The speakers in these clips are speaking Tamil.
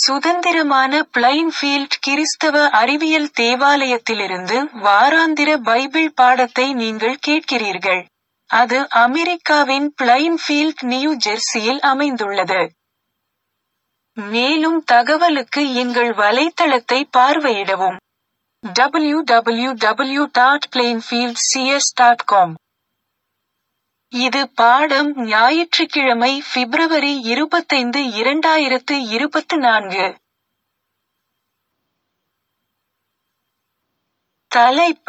சுதந்திரமான பிளைன்ஃபீல்ட் கிறிஸ்தவ அறிவியல் தேவாலயத்திலிருந்து வாராந்திர பைபிள் பாடத்தை நீங்கள் கேட்கிறீர்கள். அது அமெரிக்காவின் பிளைன்ஃபீல்ட் நியூ ஜெர்சியில் அமைந்துள்ளது. மேலும் தகவலுக்கு எங்கள் வலைத்தளத்தை பார்வையிடவும். www.plainfieldcs.com இது பாடம் ஞாயிற்றுக்கிழமை பிப்ரவரி இருபத்தைந்து இரண்டாயிரத்து இருபத்து நான்கு. தலைப்ப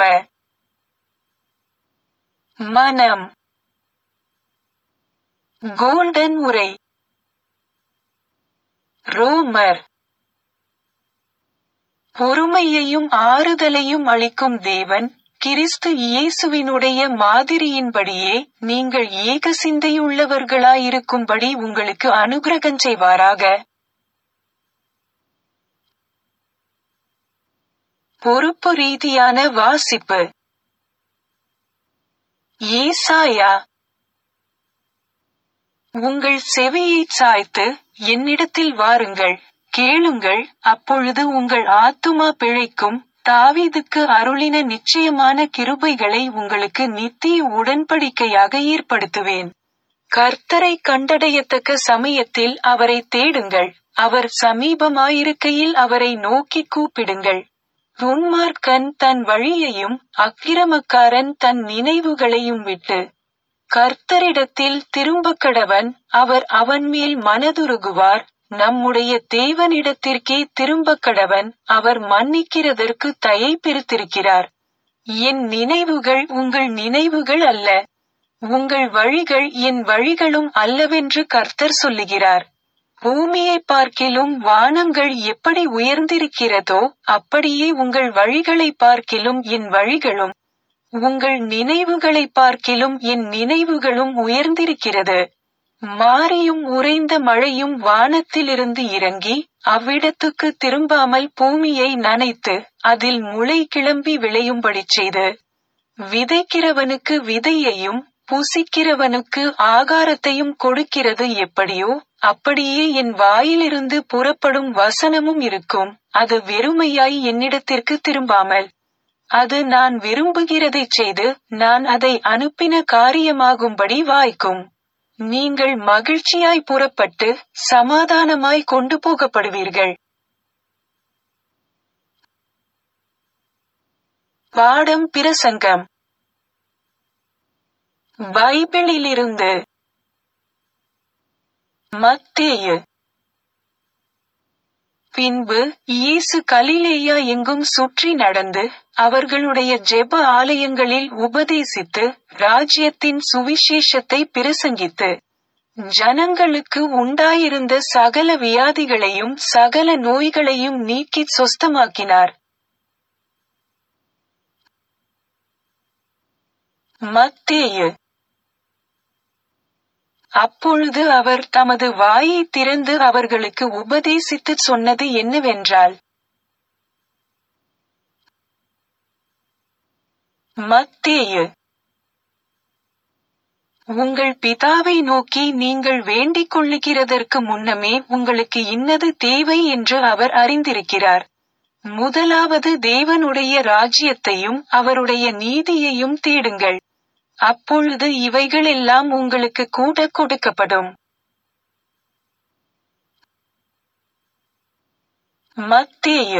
மனம் கோல்டன் உரை ரோமர் பொறுமையையும் ஆறுதலையும் அளிக்கும் தேவன் கிறிஸ்து இயேசுவினுடைய மாதிரியின்படியே நீங்கள் ஏக சிந்தையுள்ளவர்களாயிருக்கும்படி உங்களுக்கு அனுக்கிரகஞ் செய்வாராக. பொறுப்பு ரீதியான வாசிப்பு ஏசாயா உங்கள் செவியைச் சாய்த்து என்னிடத்தில் வாருங்கள் கேளுங்கள் அப்பொழுது உங்கள் ஆத்துமா பிழைக்கும் தாவீதுக்கு அருளின நிச்சயமான கிருபைகளை உங்களுக்கு நித்திய உடன்படிக்கையாக ஏற்படுத்துவேன். கர்த்தரை கண்டடையத்தக்க சமயத்தில் அவரை தேடுங்கள் அவர் சமீபமாயிருக்கையில் அவரை நோக்கிக் கூப்பிடுங்கள். துன்மார்க்கன் தன் வழியையும் அக்கிரமக்காரன் தன் நினைவுகளையும் விட்டு கர்த்தரிடத்தில் திரும்பக்கடவன் அவர் அவன்மேல் மனதுருகுவார் நம்முடைய தேவனிடத்திற்கே திரும்பக்கடவன் அவர் மன்னிக்கிறதற்கு தயை பெருத்திருக்கிறார். என் நினைவுகள் உங்கள் நினைவுகள் அல்ல. உங்கள் வழிகள் என் வழிகளும் அல்லவென்று கர்த்தர் சொல்லுகிறார். பூமியைப் பார்க்கிலும் வானங்கள் எப்படி உயர்ந்திருக்கிறதோ அப்படியே உங்கள் வழிகளைப் பார்க்கிலும் என் வழிகளும் உங்கள் நினைவுகளைப் பார்க்கிலும் என் நினைவுகளும் உயர்ந்திருக்கிறது. மாரியும் உறைந்த மழையும் வானத்திலிருந்து இறங்கி அவ்விடத்துக்கு திரும்பாமல் பூமியை நனைத்து அதில் முளை கிளம்பி விளையும்படிச் செய்து விதைக்கிறவனுக்கு விதையையும் புசிக்கிறவனுக்கு ஆகாரத்தையும் கொடுக்கிறது எப்படியோ அப்படியே என் வாயிலிருந்து புறப்படும் வசனமும் இருக்கும் அது வெறுமையாய் என்னிடத்திற்கு திரும்பாமல் அது நான் விரும்புகிறதைச் செய்து நான் அதை அனுப்பின காரியமாகும்படி வாய்க்கும் நீங்கள் மகிழ்ச்சியாய் புறப்பட்டு சமாதானமாய் கொண்டு போகப்படுவீர்கள் பாடம் பிரசங்கம் பைபிளிலிருந்து மத்தேயு பின்பு இயேசு கலிலேயா எங்கும் சுற்றி நடந்து அவர்களுடைய ஜெப ஆலயங்களில் உபதேசித்து ராஜ்யத்தின் சுவிசேஷத்தை பிரசங்கித்து ஜனங்களுக்கு உண்டாயிருந்த சகல வியாதிகளையும் சகல நோய்களையும் நீக்கிச் சொஸ்தமாக்கினார் மத்தேயு அப்பொழுது அவர் தமது வாயை திறந்து அவர்களுக்கு உபதேசித்துச் சொன்னது என்னவென்றால் மத்தேயு உங்கள் பிதாவை நோக்கி நீங்கள் வேண்டிக் கொள்ளுகிறதற்கு முன்னமே உங்களுக்கு இன்னது தேவை என்று அவர் அறிந்திருக்கிறார் முதலாவது தேவனுடைய ராஜ்யத்தையும் அவருடைய நீதியையும் தேடுங்கள் அப்பொழுது இவைகளெல்லாம் உங்களுக்கு கூட கொடுக்கப்படும் மத்தேயு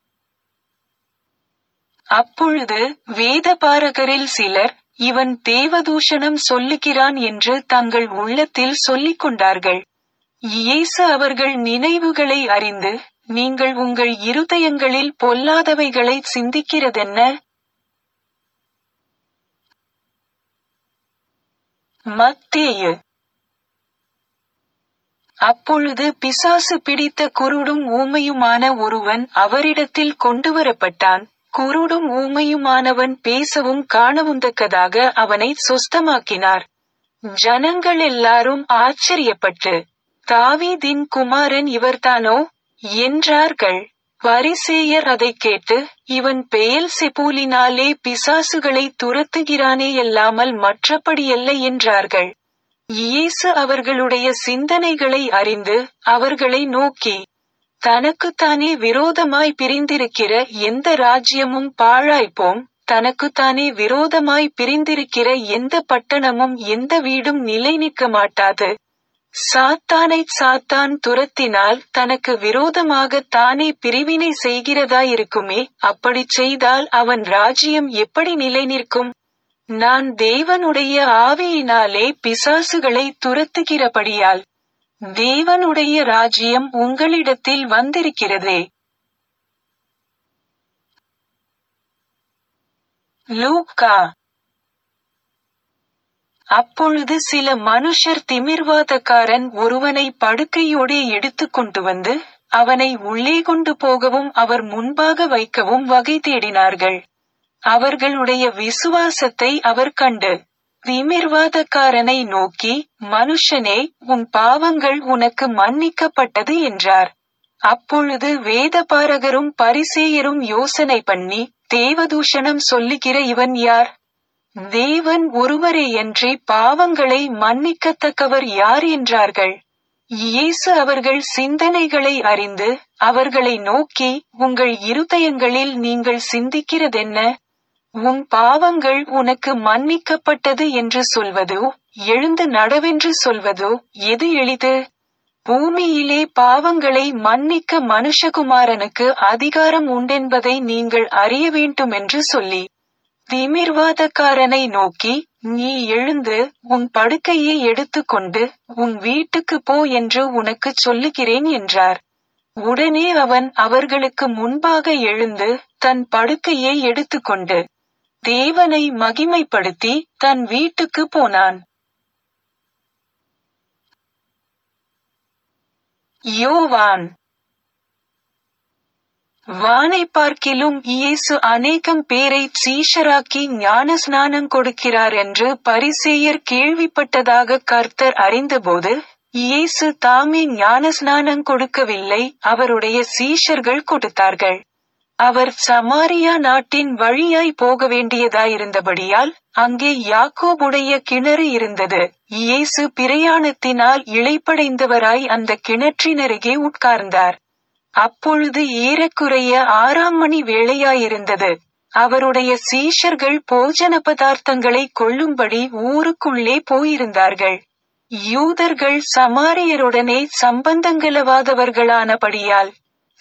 அப்பொழுது வேதபாரகரில் சிலர் இவன் தேவதூஷணம் சொல்லுகிறான் என்று தங்கள் உள்ளத்தில் சொல்லிக் கொண்டார்கள் இயேசு அவர்கள் நினைவுகளை அறிந்து நீங்கள் உங்கள் இருதயங்களில் பொல்லாதவைகளை சிந்திக்கிறதென்ன மத்தேயு அப்பொழுது பிசாசு பிடித்த குருடும் ஊமையுமான ஒருவன் அவரிடத்தில் கொண்டுவரப்பட்டான் குருடும் ஊமையுமானவன் பேசவும் காணவுந்தக்கதாக அவனை சொஸ்தமாக்கினார் ஜனங்கள் எல்லாரும் ஆச்சரியப்பட்டு தாவீதின் குமாரன் இவர்தானோ என்றார்கள் பரிசேயர் அதைக் கேட்டு இவன் பெயல் செபூலினாலே பிசாசுகளை துரத்துகிறானேயல்லாமல் மற்றபடியல்ல என்றார்கள் இயேசு அவர்களுடைய சிந்தனைகளை அறிந்து அவர்களை நோக்கி தனக்குத்தானே விரோதமாய் பிரிந்திருக்கிற எந்த ராஜ்யமும் பாழாய்ப்போம் தனக்குத்தானே விரோதமாய் பிரிந்திருக்கிற எந்த பட்டணமும் எந்த வீடும் நிலை நிற்க மாட்டாது சாத்தானைச் சாத்தான் துரத்தினால் தனக்கு விரோதமாக தானே பிரிவினை செய்கிறதாயிருக்குமே அப்படிச் செய்தால் அவன் ராஜ்யம் எப்படி நிலை நிற்கும் நான் தேவனுடைய ஆவியினாலே பிசாசுகளை துரத்துகிறபடியால் தேவனுடைய ராஜ்யம் உங்களிடத்தில் வந்திருக்கிறதே லூக்கா அப்பொழுது சில மனுஷர் திமிர்வாதக்காரன் ஒருவனை படுக்கையோடே எடுத்துக் கொண்டு வந்து அவனை உள்ளே கொண்டு போகவும் அவர் முன்பாக வைக்கவும் வகை தேடினார்கள் அவர்களுடைய விசுவாசத்தை அவர் கண்டு திமிர்வாதக்காரனை நோக்கி மனுஷனே உன் பாவங்கள் உனக்கு மன்னிக்கப்பட்டது என்றார் அப்பொழுது வேதபாரகரும் பரிசேயரும் யோசனை பண்ணி தேவதூஷணம் சொல்லுகிற இவன் யார் தேவன் ஒருவரேயன்றி பாவங்களை மன்னிக்கத்தக்கவர் யார் என்றார்கள் இயேசு அவர்கள் சிந்தனைகளை அறிந்து அவர்களை நோக்கி உங்கள் இருதயங்களில் நீங்கள் சிந்திக்கிறதென்ன உன் பாவங்கள் உனக்கு மன்னிக்கப்பட்டது என்று சொல்வதோ எழுந்து நடவென்று சொல்வதோ எது எளிது பூமியிலே பாவங்களை மன்னிக்க மனுஷகுமாரனுக்கு அதிகாரம் உண்டென்பதை நீங்கள் அறிய வேண்டுமென்று சொல்லி திமிர்வாதக்காரனை நோக்கி நீ எழுந்து உன் படுக்கையை எடுத்துக்கொண்டு உன் வீட்டுக்கு போ என்று உனக்குச் சொல்லுகிறேன் என்றார் உடனே அவன் அவர்களுக்கு முன்பாக எழுந்து தன் படுக்கையை எடுத்துக்கொண்டு தேவனை மகிமைப்படுத்தி தன் வீட்டுக்கு போனான் யோவான் வானை பார்க்கிலும் இயேசு அநேகம் பேரை சீஷராக்கி ஞானஸ்நானம் கொடுக்கிறார் என்று பரிசேயர் கேள்விப்பட்டதாக கர்த்தர் அறிந்தபோது இயேசு தாமே ஞானஸ்நானம் கொடுக்கவில்லை அவருடைய சீஷர்கள் கொடுத்தார்கள் அவர் சமாரியா நாட்டின் வழியாய் போக வேண்டியதாயிருந்தபடியால் அங்கே யாக்கோபுடைய கிணறு இருந்தது இயேசு பிரயாணத்தினால் இளைப்படைந்தவராய் அந்த கிணற்றினருகே உட்கார்ந்தார் அப்பொழுது ஏறக்குறைய ஆறாம் மணி வேளையாயிருந்தது அவருடைய சீஷர்கள் போஜன பதார்த்தங்களை கொள்ளும்படி ஊருக்குள்ளே போயிருந்தார்கள் யூதர்கள் சமாரியருடனே சம்பந்தங்களவாதவர்களானபடியால்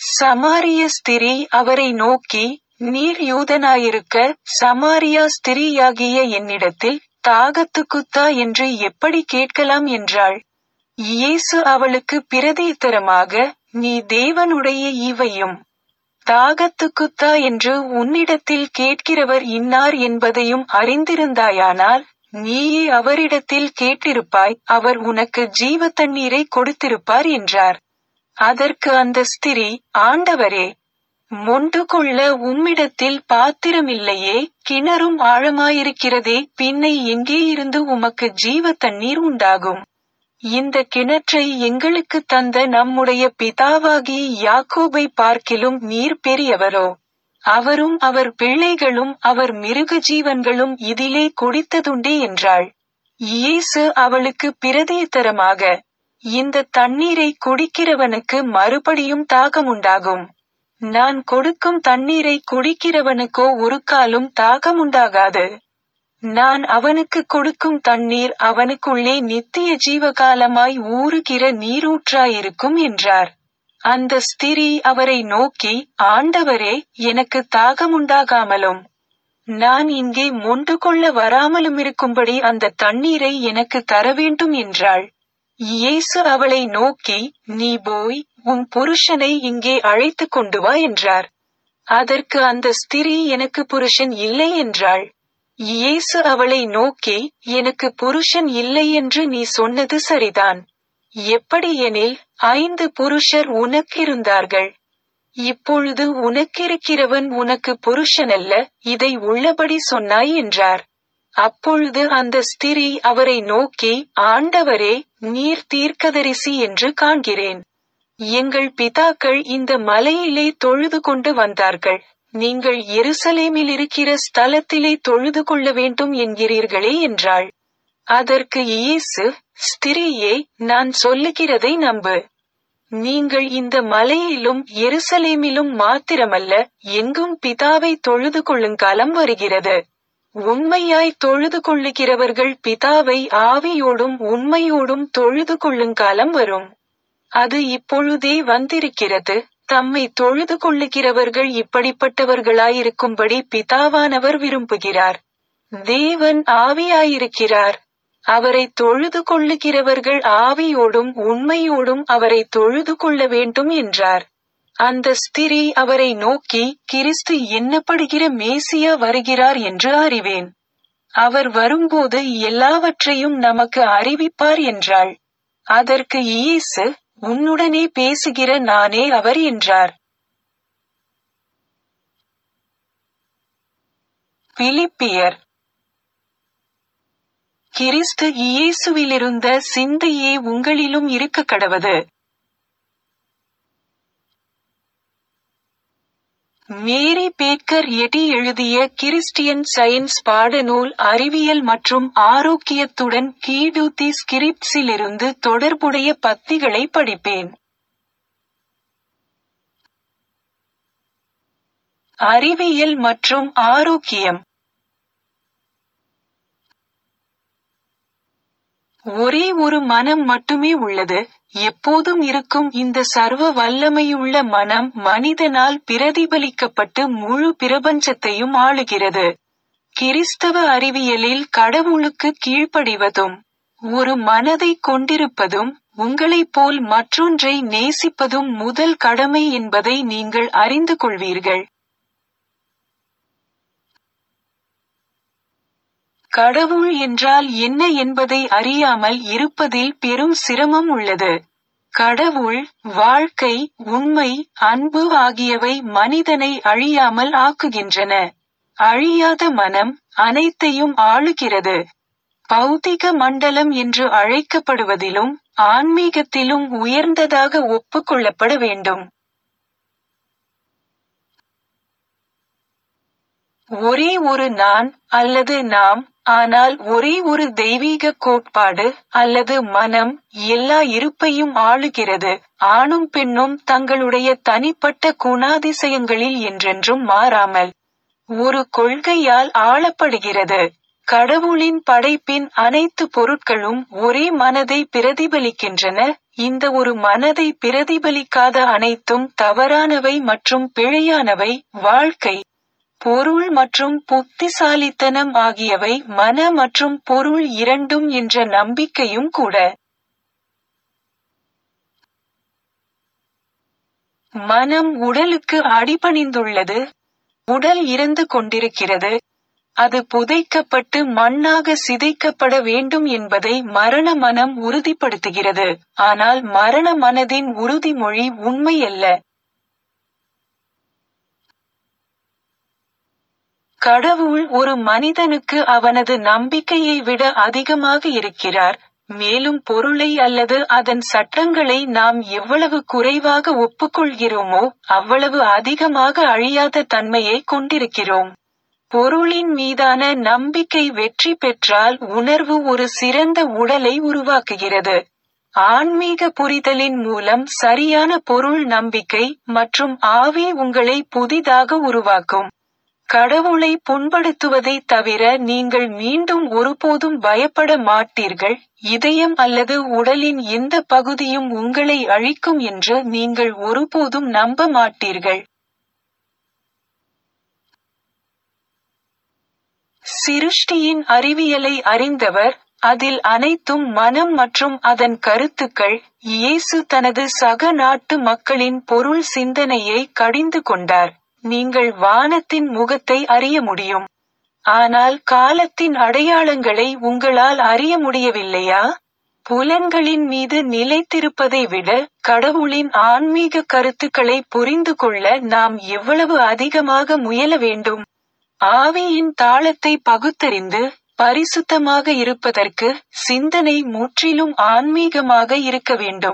சமாரிய ஸ்திரீ அவரை நோக்கி நீர் யூதனாயிருக்க சமாரியா ஸ்திரீயாகிய என்னிடத்தில் தாகத்துக்குத்தா என்று எப்படி கேட்கலாம் என்றாள் இயேசு அவளுக்கு பிரதித்தரமாக நீ தேவனுடைய ஈவையும் தாகத்துக்குத்தா என்று உன்னிடத்தில் கேட்கிறவர் இன்னார் என்பதையும் அறிந்திருந்தாயானால் நீயே அவரிடத்தில் கேட்டிருப்பாய் அவர் உனக்கு ஜீவ தண்ணீரை கொடுத்திருப்பார் என்றார் அதற்கு அந்த ஸ்திரீ ஆண்டவரே மொண்டு கொள்ள உம்மிடத்தில் பாத்திரமில்லையே கிணறும் ஆழமாயிருக்கிறதே பின்னை எங்கே இருந்து உமக்கு ஜீவ தண்ணீர் உண்டாகும் இந்த கிணற்றை எங்களுக்கு தந்த நம்முடைய பிதாவாகி யாக்கோபை பார்க்கிலும் நீர் பெரியவரோ அவரும் அவர் பிள்ளைகளும் அவர் மிருக ஜீவன்களும் இதிலே குடித்ததுண்டே என்றாள் இயேசு அவளுக்கு பிரதியத்தரமாக இந்த தண்ணீரை குடிக்கிறவனுக்கு மறுபடியும் தாகமுண்டாகும் நான் கொடுக்கும் தண்ணீரை குடிக்கிறவனுக்கோ ஒரு காலும் தாகமுண்டாகாது நான் அவனுக்கு கொடுக்கும் தண்ணீர் அவனுக்குள்ளே நித்திய ஜீவகாலமாய் ஊறுகிற நீரூற்றாயிருக்கும் என்றார் அந்த ஸ்திரீ அவரை நோக்கி ஆண்டவரே எனக்கு தாகமுண்டாகாமலும் நான் இங்கே மொண்டு கொள்ள வராமலும் இருக்கும்படி அந்த தண்ணீரை எனக்கு தர வேண்டும் என்றாள் இயேசு அவளை நோக்கி நீ போய் உன் புருஷனை இங்கே அழைத்து கொண்டு வா என்றார் அதற்கு அந்த ஸ்திரீ எனக்கு புருஷன் இல்லை என்றாள் இயேசு அவளை நோக்கி எனக்கு புருஷன் இல்லை என்று நீ சொன்னது சரிதான் எப்படியெனில் ஐந்து புருஷர் உனக்கிருந்தார்கள் இப்பொழுது உனக்கிருக்கிறவன் உனக்கு புருஷனல்ல இதை உள்ளபடி சொன்னாய் என்றார் அப்பொழுது அந்த ஸ்திரீ அவரை நோக்கி ஆண்டவரே நீர் தீர்க்கதரிசி என்று காண்கிறேன் எங்கள் பிதாக்கள் இந்த மலையிலே தொழுது கொண்டு வந்தார்கள் நீங்கள் எருசலேமில் இருக்கிற ஸ்தலத்திலே தொழுது கொள்ள வேண்டும் என்கிறீர்களே என்றாள் அதற்கு இயேசு ஸ்திரீயே நான் சொல்லுகிறதை நம்பு நீங்கள் இந்த மலையிலும் எருசலேமிலும் மாத்திரமல்ல எங்கும் பிதாவை தொழுது கொள்ளுங்காலம் வருகிறது உண்மையாய் தொழுது கொள்ளுகிறவர்கள் பிதாவை ஆவியோடும் உண்மையோடும் தொழுது கொள்ளுங்காலம் வரும் அது இப்பொழுதே வந்திருக்கிறது தம்மை தொழுது கொள்ளுகிறவர்கள் இப்படிப்பட்டவர்களாயிருக்கும்படி பிதாவானவர் விரும்புகிறார் தேவன் ஆவியாயிருக்கிறார் அவரை தொழுது கொள்ளுகிறவர்கள் ஆவியோடும் உண்மையோடும் அவரை தொழுது கொள்ள வேண்டும் என்றார் அந்த ஸ்திரீ அவரை நோக்கி கிறிஸ்து எண்ணப்படுகிற மேசியா வருகிறார் என்று அறிவேன் அவர் வரும்போது எல்லாவற்றையும் நமக்கு அறிவிப்பார் என்றாள் அதற்கு இயேசு உன்னுடனே பேசுகிற நானே அவர் என்றார் பிலிப்பியர் கிறிஸ்து இயேசுவிலிருந்த சிந்தையே உங்களிலும் இருக்க கடவது மேரி பேக்கர் எடி எழுதிய கிறிஸ்டியன் சயின்ஸ் பாடநூல் அறிவியல் மற்றும் ஆரோக்கியத்துடன் கீடூத்தி ஸ்கிரிப்ட்ஸிலிருந்து தொடர்புடைய பத்திகளை படிப்பேன் அறிவியல் மற்றும் ஆரோக்கியம் ஒரே ஒரு மனம் மட்டுமே உள்ளது எப்போதும் இருக்கும் இந்த சர்வ வல்லமையுள்ள மனம் மனிதனால் பிரதிபலிக்கப்பட்டு முழு பிரபஞ்சத்தையும் ஆளுகிறது கிறிஸ்தவ அறிவியலில் கடவுளுக்கு கீழ்ப்படிவதும் ஒரு மனதை கொண்டிருப்பதும் உங்களைப் போல் மற்றொன்றை நேசிப்பதும் முதல் கடமை என்பதை நீங்கள் அறிந்து கொள்வீர்கள் கடவுள் என்றால் என்ன என்பதை அறியாமல் இருப்பதில் பெரும் சிரமம் உள்ளது கடவுள் வாழ்க்கை உண்மை அன்பு ஆகியவை மனிதனை அழியாமல் ஆக்குகின்றன அழியாத மனம் அனைத்தையும் ஆளுகிறது பௌதிக மண்டலம் என்று அழைக்கப்படுவதிலும் ஆன்மீகத்திலும் உயர்ந்ததாக ஒப்புக்கொள்ளப்பட வேண்டும் ஒரே ஒரு நான் அல்லது நாம் ஆனால் ஒரே ஒரு தெய்வீக கோட்பாடு அல்லது மனம் எல்லா இருப்பையும் ஆளுகிறது ஆணும் பெண்ணும் தங்களுடைய தனிப்பட்ட குணாதிசயங்களில் என்றென்றும் மாறாமல் ஒரு கொள்கையால் ஆளப்படுகிறது கடவுளின் படைப்பின் அனைத்து பொருட்களும் ஒரே மனதை பிரதிபலிக்கின்றன இந்த ஒரு மனதை பிரதிபலிக்காத அனைத்தும் தவறானவை மற்றும் பிழையானவை வாழ்க்கை பொருள் மற்றும் புத்திசாலித்தனம் ஆகியவை மன மற்றும் பொருள் இரண்டும் என்ற நம்பிக்கையும் கூட மனம் உடலுக்கு அடிபணிந்துள்ளது உடல் இறந்து கொண்டிருக்கிறது அது புதைக்கப்பட்டு மண்ணாக சிதைக்கப்பட வேண்டும் என்பதை மரண மனம் உறுதிப்படுத்துகிறது ஆனால் மரண மனதின் உறுதிமொழி உண்மையல்ல கடவுள் ஒரு மனிதனுக்கு அவனது நம்பிக்கையை விட அதிகமாக இருக்கிறார் மேலும் பொருளை அல்லது அதன் சட்டங்களை நாம் எவ்வளவு குறைவாக ஒப்புக்கொள்கிறோமோ அவ்வளவு அதிகமாக அழியாத தன்மையை கொண்டிருக்கிறோம் பொருளின் மீதான நம்பிக்கை வெற்றி பெற்றால் உணர்வு ஒரு சிறந்த உடலை உருவாக்குகிறது ஆன்மீக புரிதலின் மூலம் சரியான பொருள் நம்பிக்கை மற்றும் ஆவி உங்களை புதிதாக உருவாக்கும் கடவுளை புண்படுத்துவதை தவிர நீங்கள் மீண்டும் ஒருபோதும் பயப்பட மாட்டீர்கள் இதயம் அல்லது உடலின் எந்த பகுதியும் உங்களை அழிக்கும் என்று நீங்கள் ஒருபோதும் நம்ப மாட்டீர்கள் சிருஷ்டியின் அறிவியலை அறிந்தவர் அதில் அனைத்தும் மனம் மற்றும் அதன் கருத்துக்கள் இயேசு தனது சக நாட்டு மக்களின் பொருள் சிந்தனையை கடிந்து கொண்டார் நீங்கள் வானத்தின் முகத்தை அறிய முடியும் ஆனால் காலத்தின் அடையாளங்களை உங்களால் அறிய முடியவில்லையா புலன்களின் மீது நிலைத்திருப்பதை விட கடவுளின் ஆன்மீக கருத்துக்களை புரிந்து கொள்ள நாம் எவ்வளவு அதிகமாக முயல வேண்டும் ஆவியின் தாளத்தை பகுத்தறிந்து பரிசுத்தமாக இருப்பதற்கு சிந்தனை முற்றிலும் ஆன்மீகமாக இருக்க வேண்டும்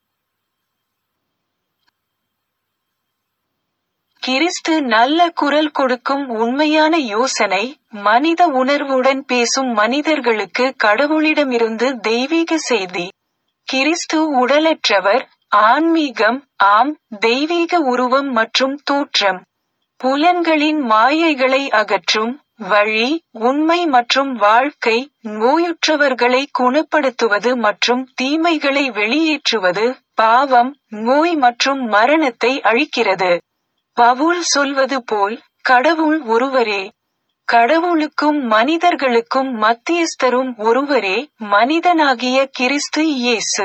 கிறிஸ்து நல்ல குரல் கொடுக்கும் உண்மையான யோசனை மனித உணர்வுடன் பேசும் மனிதர்களுக்கு கடவுளிடமிருந்து தெய்வீக செய்தி கிறிஸ்து உடலற்றவர் ஆன்மீகம் ஆம் தெய்வீக உருவம் மற்றும் தோற்றம் புலன்களின் மாயைகளை அகற்றும் வழி உண்மை மற்றும் வாழ்க்கை நோயுற்றவர்களை குணப்படுத்துவது மற்றும் தீமைகளை வெளியேற்றுவது பாவம் நோய் மற்றும் மரணத்தை அழிக்கிறது பவுல் சொல்வது போல் கடவுள் ஒருவரே கடவுளுக்கும் மனிதர்களுக்கும் மத்தியஸ்தரும் ஒருவரே மனிதனாகிய கிறிஸ்து இயேசு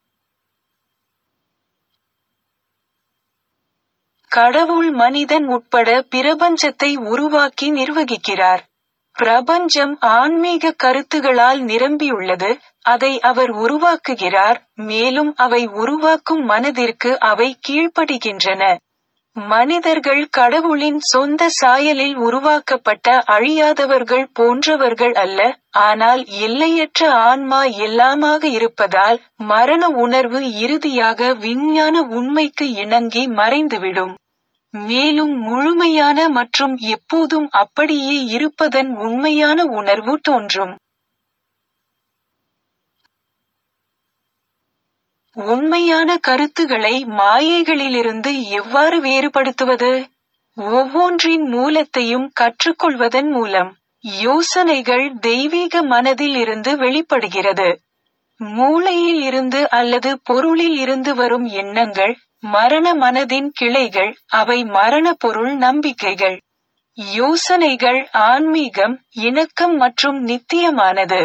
கடவுள் மனிதன் உட்பட பிரபஞ்சத்தை உருவாக்கி நிர்வகிக்கிறார் பிரபஞ்சம் ஆன்மீக கருத்துகளால் நிரம்பியுள்ளது அதை அவர் உருவாக்குகிறார் மேலும் அவை உருவாக்கும் மனதிற்கு அவை கீழ்ப்படுகின்றன மனிதர்கள் கடவுளின் சொந்த சாயலில் உருவாக்கப்பட்ட அழியாதவர்கள் போன்றவர்கள் அல்ல ஆனால் எல்லையற்ற ஆன்மா எல்லாமாக இருப்பதால் மரண உணர்வு இறுதியாக விஞ்ஞான உண்மைக்கு இணங்கி மறைந்துவிடும் மேலும் முழுமையான மற்றும் எப்போதும் அப்படியே இருப்பதன் உண்மையான உணர்வு தோன்றும் உண்மையான கருத்துகளை மாயைகளிலிருந்து எவ்வாறு வேறுபடுத்துவது ஒவ்வொன்றின் மூலத்தையும் கற்றுக்கொள்வதன் மூலம் யோசனைகள் தெய்வீக மனதில் இருந்து வெளிப்படுகிறது மூளையில் இருந்து அல்லது பொருளில் இருந்து வரும் எண்ணங்கள் மரண மனதின் கிளைகள் அவை மரண பொருள் நம்பிக்கைகள் யோசனைகள் ஆன்மீகம் இணக்கம் மற்றும் நித்தியமானது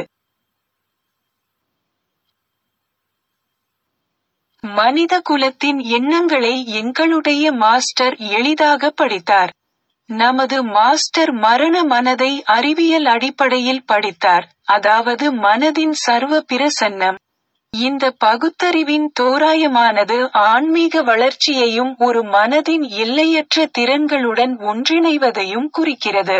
மனித குலத்தின் எண்ணங்களை எங்களுடைய மாஸ்டர் எளிதாக படித்தார் நமது மாஸ்டர் மரண மனதை அறிவியல் அடிப்படையில் படித்தார் அதாவது மனதின் சர்வ பிரசன்னம் இந்த பகுத்தறிவின் தோராயமானது ஆன்மீக வளர்ச்சியையும் ஒரு மனதின் எல்லையற்ற திறன்களுடன் ஒன்றிணைவதையும் குறிக்கிறது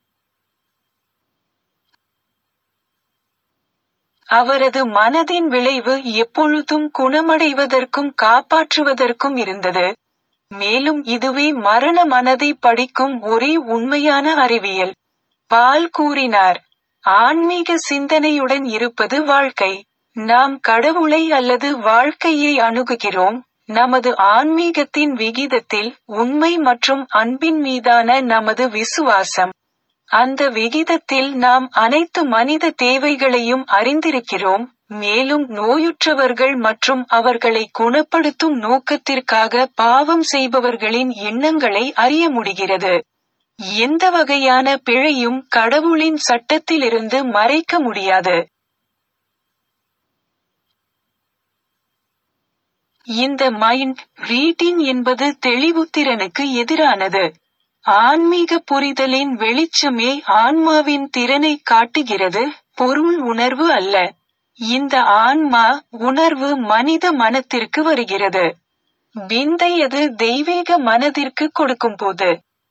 அவரது மனதின் விளைவு எப்பொழுதும் குணமடைவதற்கும் காப்பாற்றுவதற்கும் இருந்தது மேலும் இதுவே மரண மனதை படிக்கும் ஒரே உண்மையான அறிவியல் பால் கூறினார் ஆன்மீக சிந்தனையுடன் இருப்பது வாழ்க்கை நாம் கடவுளை அல்லது வாழ்க்கையை அணுகுகிறோம் நமது ஆன்மீகத்தின் விகிதத்தில் உண்மை மற்றும் அன்பின் மீதான நமது விசுவாசம் அந்த விகிதத்தில் நாம் அனைத்து மனித தேவைகளையும் அறிந்திருக்கிறோம் மேலும் நோயுற்றவர்கள் மற்றும் அவர்களை குணப்படுத்தும் நோக்கத்திற்காக பாவம் செய்பவர்களின் எண்ணங்களை அறிய முடிகிறது எந்த வகையான பிழையும் கடவுளின் சட்டத்திலிருந்து மறைக்க முடியாது இந்த மைண்ட் ரீடிங் என்பது தெளிவுத்திறனுக்கு எதிரானது ஆன்மீக புரிதலின் வெளிச்சமே ஆன்மாவின் திறனை காட்டுகிறது பொருள் உணர்வு அல்ல இந்த ஆன்மா உணர்வு மனித மனத்திற்கு வருகிறது விந்தை அது தெய்வீக மனதிற்கு கொடுக்கும்போது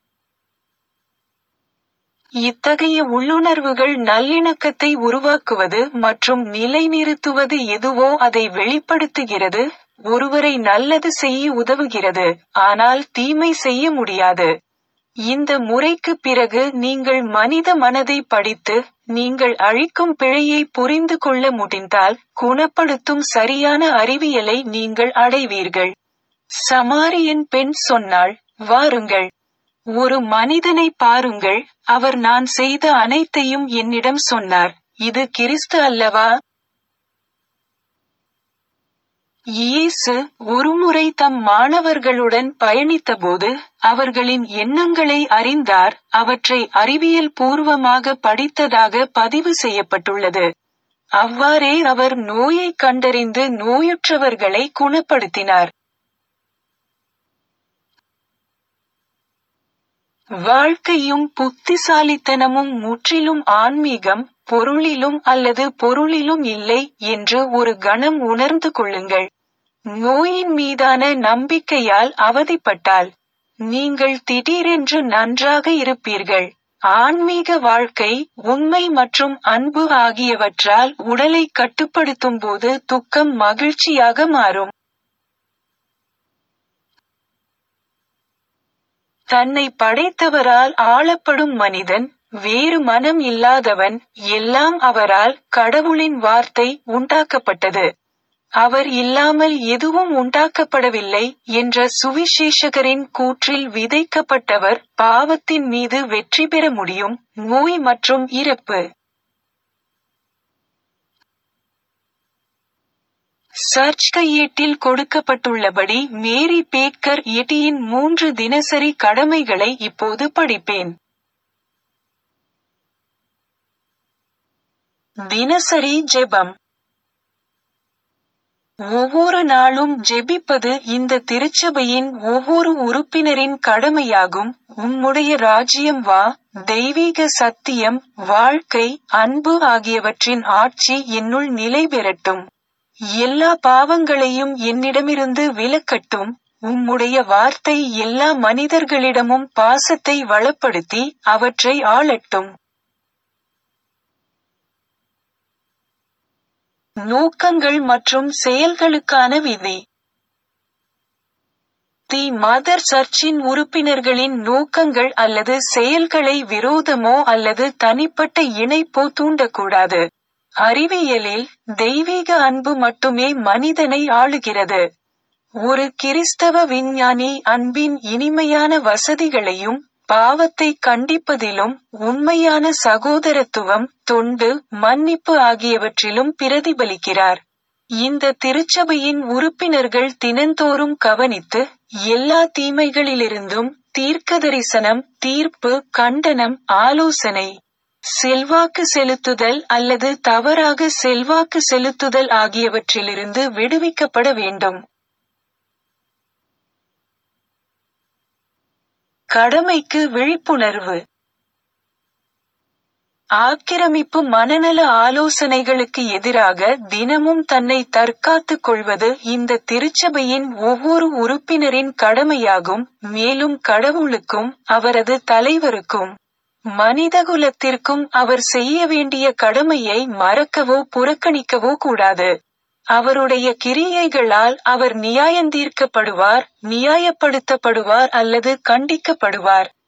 இத்தகைய உள்ளுணர்வுகள் நல்லிணக்கத்தை உருவாக்குவது மற்றும் நிலைநிறுத்துவது எதுவோ அதை வெளிப்படுத்துகிறது ஒருவரை நல்லது செய்ய உதவுகிறது ஆனால் தீமை செய்ய முடியாது இந்த முறைக்கு பிறகு நீங்கள் மனித மனதை படித்து நீங்கள் அழிக்கும் பிழையை புரிந்து கொள்ள முடிந்தால் குணப்படுத்தும் சரியான அறிவியலை நீங்கள் அடைவீர்கள் சமாரியன் பெண் சொன்னாள் வாருங்கள் ஒரு மனிதனை பாருங்கள் அவர் நான் செய்த அனைத்தையும் என்னிடம் சொன்னார் இது கிறிஸ்து அல்லவா இயேசு ஒருமுறை தம் மாணவர்களுடன் பயணித்தபோது அவர்களின் எண்ணங்களை அறிந்தார் அவற்றை அறிவியல் பூர்வமாக படித்ததாக பதிவு செய்யப்பட்டுள்ளது அவ்வாறே அவர் நோயை கண்டறிந்து நோயுற்றவர்களை குணப்படுத்தினார் வாழ்க்கையும் புத்திசாலித்தனமும் முற்றிலும் ஆன்மீகம் பொருளிலும் அல்லது பொருளிலும் இல்லை என்று ஒரு கணம் உணர்ந்து கொள்ளுங்கள் நோயின் மீதான நம்பிக்கையால் அவதிப்பட்டால் நீங்கள் திடீரென்று நன்றாக இருப்பீர்கள் ஆன்மீக வாழ்க்கை உண்மை மற்றும் அன்பு ஆகியவற்றால் உடலை கட்டுப்படுத்தும் போது துக்கம் மகிழ்ச்சியாக மாறும் தன்னை படைத்தவரால் ஆளப்படும் மனிதன் வேறு மனம் இல்லாதவன் எல்லாம் அவரால் கடவுளின் வார்த்தை உண்டாக்கப்பட்டது அவர் இல்லாமல் எதுவும் உண்டாக்கப்படவில்லை என்ற சுவிசேஷகரின் கூற்றில் விதைக்கப்பட்டவர் பாவத்தின் மீது வெற்றி பெற முடியும் நோய் மற்றும் இறப்பு சர்ச் கையேட்டில் கொடுக்கப்பட்டுள்ளபடி மேரி பேக்கர் எட்டியின் மூன்று தினசரி கடமைகளை இப்போது படிப்பேன் தினசரி ஜெபம் ஒவ்வொரு நாளும் ஜெபிப்பது இந்த திருச்சபையின் ஒவ்வொரு உறுப்பினரின் கடமையாகும் உம்முடைய ராஜ்யம் வா தெய்வீக சத்தியம் வாழ்க்கை அன்பு ஆகியவற்றின் ஆட்சி என்னுள் நிலை பெறட்டும் எல்லா பாவங்களையும் என்னிடமிருந்து விலக்கட்டும் உம்முடைய வார்த்தை எல்லா மனிதர்களிடமும் பாசத்தை வளப்படுத்தி அவற்றை ஆளட்டும் நோக்கங்கள் மற்றும் செயல்களுக்கான விதி தி மதர் சர்ச்சின் உறுப்பினர்களின் நோக்கங்கள் அல்லது செயல்களை விரோதமோ அல்லது தனிப்பட்ட இணைப்போ தூண்டக்கூடாது அறிவியலில் தெய்வீக அன்பு மட்டுமே மனிதனை ஆளுகிறது ஒரு கிறிஸ்தவ விஞ்ஞானி அன்பின் இனிமையான வசதிகளையும் பாவத்தை கண்டிப்பதிலும் உண்மையான சகோதரத்துவம் தொண்டு மன்னிப்பு ஆகியவற்றிலும் பிரதிபலிக்கிறார் இந்த திருச்சபையின் உறுப்பினர்கள் தினந்தோறும் கவனித்து எல்லா தீமைகளிலிருந்தும் தீர்க்கதரிசனம் தீர்ப்பு கண்டனம் ஆலோசனை செல்வாக்கு செலுத்துதல் அல்லது தவறாக செல்வாக்கு செலுத்துதல் ஆகியவற்றிலிருந்து விடுவிக்கப்பட வேண்டும் கடமைக்கு விழிப்புணர்வு ஆக்கிரமிப்பு மனநல ஆலோசனைகளுக்கு எதிராக தினமும் தன்னை தற்காத்துக் கொள்வது இந்த திருச்சபையின் ஒவ்வொரு உறுப்பினரின் கடமையாகும் மேலும் கடவுளுக்கும் அவரது தலைவருக்கும் மனிதகுலத்திற்கும் அவர் செய்ய வேண்டிய கடமையை மறக்கவோ புறக்கணிக்கவோ கூடாது அவருடைய கிரியைகளால் அவர் நியாயந்தீர்க்கப்படுவார் நியாயப்படுத்தப்படுவார் அல்லது கண்டிக்கப்படுவார்